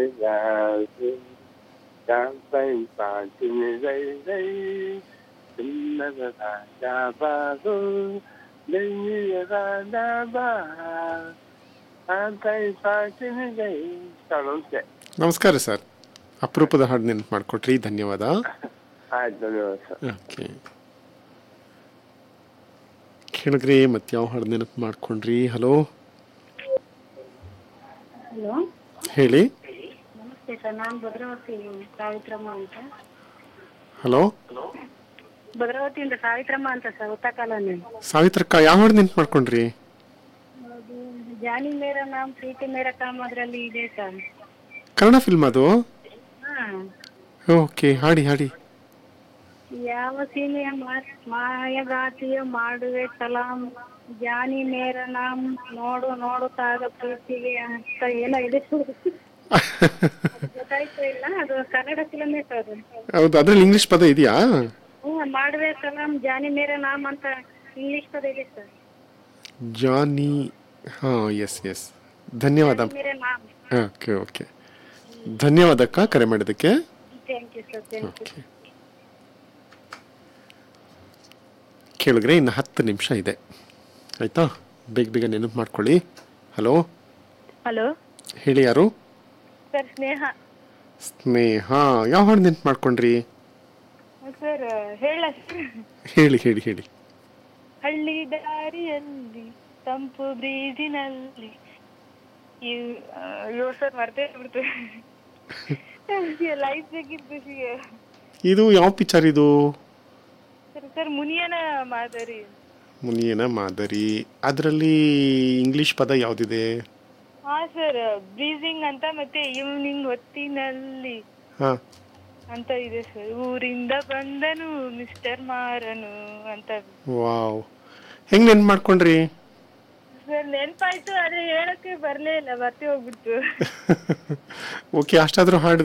ಯಾರು ಯಾಪೈ ಪಾಚಿನ ರೈ ರೈ ಚಿನ್ನದ ರಾಜ ಬಾರು ಬೆಳ್ಳಿಯ ರಾಜ ಬಾ ಆತೈ ಪಾಚಿನ ರೈ ಓಕೆ ನಮಸ್ಕಾರ ಸರ್ ಅಪರೂಪದ ಹಾಡು ನೆನಪು ಮಾಡಿಕೊಟ್ರಿ ಧನ್ಯವಾದ ಆಯ್ತು ಧನ್ಯವಾದ ಸರ್ ಓಕೆ ಕೇಳಿದ್ರಿ ಮತ್ತೆ ಯಾವ ಹಾಡು ನೆನಪು ಮಾಡ್ಕೊಂಡ್ರಿ ಹಲೋ ಹಲೋ ಹೇಳಿ ನಮಸ್ತೆ ಸರ್ ನಾನು ಭದ್ರಾವತಿ ಸಾವಿತ್ರಮ್ಮ ಅಂತ ಹಲೋ ಭದ್ರಾವತಿಯಿಂದ ಸಾವಿತ್ರಮ್ಮ ಅಂತ ಸರ್ ಉತ್ತಾ ಕಾಲೋನಿ ಸಾವಿತ್ರಕ್ಕ ಯಾವ ಹಾಡು ನೆನಪು ಮಾಡ್ಕೊಂಡ್ರಿ ಅದು ಜಾನಿ ಮೇರ ನಾಮ್ ಪ್ರೀತಿ ಮೇರ ಕಾಮ್ ಅದರಲ್ಲಿ ಇದೆ ಸರ್ ಕನ್ನಡ ಫಿಲ್ಮ್ ಅದು ಹಾ ಓಕೆ ಹಾಡಿ ಹಾಡಿ ಯಾವ ಸೀಮೆಯ ಮಾ- ಮಾಯಗಾತಿಯ ಮಾಡುವೆ ಸಲಾಂ ಜಾನಿ ಮೇರ ನಾಮ್ ನೋಡು ನೋಡುತ್ತಾಗ ಪ್ರೀತಿಗೆ ಅಂತ ಏನೋ ಇದೆ ಗೊತ್ತಾಯ್ತು ಇಲ್ಲ ಅದು ಕನ್ನಡ ಫಿಲಮೇ ಸರ್ ಹೌದು ಅದ್ರಲ್ಲಿ ಇಂಗ್ಲಿಷ್ ಪದ ಇದೆಯಾ ಹ್ಞೂ ಮಾಡುವೆ ಸಲಾಂ ಜಾನಿ ಮೇರ ನಾಮ್ ಅಂತ ಇಂಗ್ಲಿಷ್ ಪದ ಇದೆ ಸರ್ ಜಾನಿ ಹಾಂ ಎಸ್ ಎಸ್ ಧನ್ಯವಾದ ಮೇರೆ ನಾಮ್ ಓಕೆ ಓಕೆ ಧನ್ಯವಾದಕ್ಕ ಕರೆ ಮಾಡಿದ್ದಕ್ಕೆ thank you sir thank you okay ಕೇಳಿದ್ರೆ ಇನ್ನು ಹತ್ತು ನಿಮಿಷ ಇದೆ ಆಯಿತಾ ಬೇಗ ಬೇಗ ನೆನಪು ಮಾಡ್ಕೊಳ್ಳಿ ಹಲೋ ಹಲೋ ಹೇಳಿ ಯಾರು ಸರ್ ಸ್ನೇಹ ಸ್ನೇಹ ಯಾವ ಹಾಡು ನೆನಪು ಮಾಡ್ಕೊಂಡ್ರಿ ಸರ್ ಹೇಳ ಹೇಳಿ ಹೇಳಿ ಹೇಳಿ ಹಳ್ಳಿ ದಾರಿಯಲ್ಲಿ ತಂಪು ಬ್ರೀಜಿನಲ್ಲಿ ಅಯ್ಯೋ ಸರ್ ಮರ್ತೇ ಬಿಡ್ತು ಲೈಫ್ ಬೇಕಿತ್ತು ಇದು ಯಾವ ಪಿಕ್ಚರ್ ಇದು ಸರ್ ಸರ್ ಮುನಿಯನ ಮಾದರಿ ಮುನಿಯನ ಮಾದರಿ ಅದರಲ್ಲಿ ಇಂಗ್ಲಿಷ್ ಪದ ಯಾವುದಿದೆ ಹಾ ಸರ್ ಬ್ರೀಜಿಂಗ್ ಅಂತ ಮತ್ತೆ ಈವ್ನಿಂಗ್ ಹೊತ್ತಿನಲ್ಲಿ ಹಾಂ ಅಂತ ಇದೆ ಸರ್ ಊರಿಂದ ಬಂದನು ಮಿಸ್ಟರ್ ಮಾರನು ಅಂತ ವಾವ್ ಹೆಂಗೆ ನೆನ್ಪು ಮಾಡ್ಕೊಂಡ್ರಿ ಸರ್ ನೆನ್ಪಾಯ್ತು ಆದ್ರೆ ಹೇಳಕ್ಕೆ ಬರ್ಲೇ ಇಲ್ಲ ಬರ್ತಿ ಹೋಗ್ಬಿಡ್ತು ಓಕೆ ಅಷ್ಟಾದರೂ ಹಾಡು